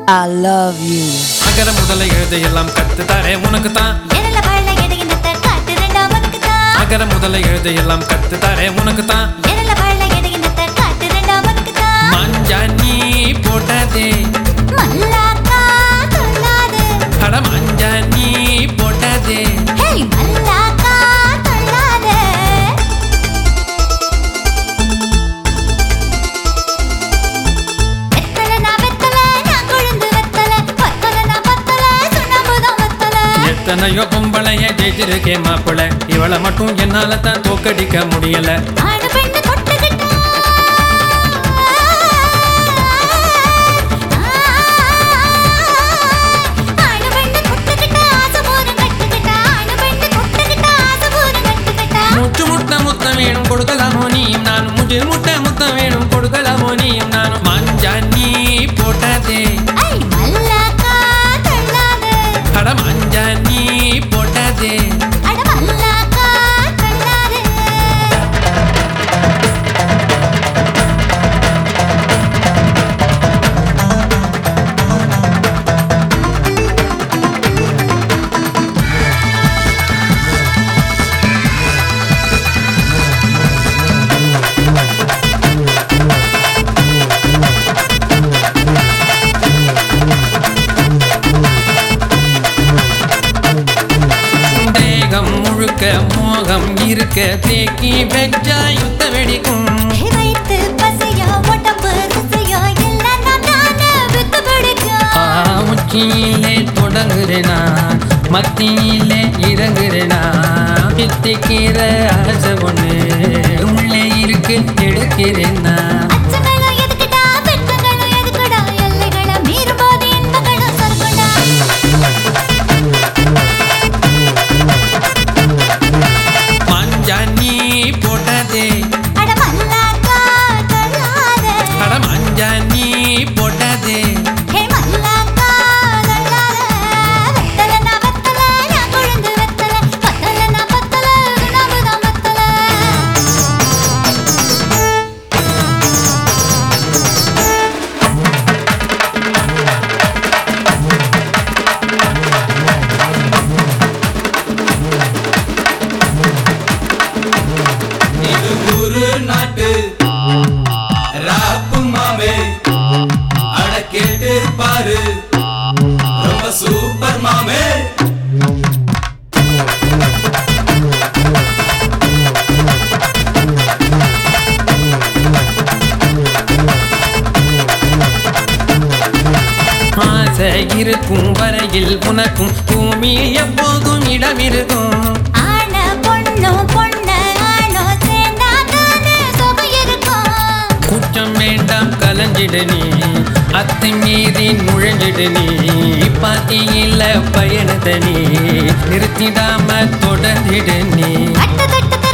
I love you. அகர முதல எழுத எல்லாம் கத்து தரேன் உனக்கு தான் எரல வாழ எடையினத்த காட்டு ரெண்டாம் உனக்கு தான் அகர முதல எழுத எல்லாம் கத்து தரேன் உனக்கு தான் எரல வாழ எடையினத்த காட்டு ரெண்டாம் உனக்கு தான் மஞ்சா நீ போட்டதே மல்லாக்கா தொல்லாது அட மஞ்சா நீ போட்டதே ஹேய் மல்லாக்கா தொல்லாது வெத்தல நான் வெத்தல நான் கொழுந்து வெத்தல பத்தல நான் பத்தல சுண்ணாம்புதான் வெத்தல எத்தனையோ பொம்பளைய ஜெயிச்சிருக்கேன் மாப்பிள இவளை மட்டும் என்னால தான் தோக்கடிக்க முடியல ஆடு பெண்ணு கொட்டுக்கிட்டா ஆடு பெண்ணு கொட்டுக்கிட்டா ஆசை போரும் கட்டுக்கிட்டா ஆடு பெண்ணு கொட்டுக்கிட்டா ஆசை போரும் கட்டுக்கிட்டா முச்சு முட்டை முத்தம் வேணும் கொடுக்கலாமோ நீயும் நானும் முச்சு முட்டை முத்தம் வேணும் கொடுக்கலாமோ நீயும் நானும் மஞ்சா நீ போட்டதே ஐ மல்லாக்கா தள்ளாது அட மஞ்சா நீ போட்டதே அட மல்லாக்கா தள்ளாது தேகம் முழுக்க மோகம் இருக்க தேக்கி வெச்சா யுத்த வெடிக்கும் வைத்து பசியோ உடம்பு ருசியோ எல்லாம் நான் தானே வித்து பிடிக்கும் ஆ, உச்சியிலே தொடங்குறேனா மத்தியிலே இறங்குறேனா பித்திக்கிற ஆசை ஒண்ணு உள்ளே இருக்கு எடுக்கிறேனா அச்சங்களும் எதுக்குடா வெட்கங்களும் எதுக்குடா எல்லைகளை மீறும்போது இன்பங்களும் சொர்க்கம்டா மஞ்சா நீ போட்டதே அட மல்லாக்கா தள்ளாத அட மஞ்சா நீ போட்டதே ஹே மல்லாக்கா தள்ளாத வெத்தல நான் வெத்தல நான் கொழுந்து வெத்தல பத்தல நான் பத்தல நாமதான் பத்தல இது ஒரு நாட்டு ராப்பு மாமே அட கேட்டு பாரு ரொம்ப சூப்பர் மாமே ஆசை இருக்கும் வரையில் உனக்கும் பூமியில் எப்போதும் இடம் இருக்கும் ஆன பொண்ணு பொண்ணு ஆணோ சேர்ந்தா தானே சுகம் இருக்கும் குற்றம் வேண்டாம் கலஞ்சிடு நீ அத்தை மீறி நுழைஞ்சிடு நீ பாத்தியில பயணத்தை நீ நிறுத்திடாம தொடர்ந்திடு நீ கட்டு கட்டு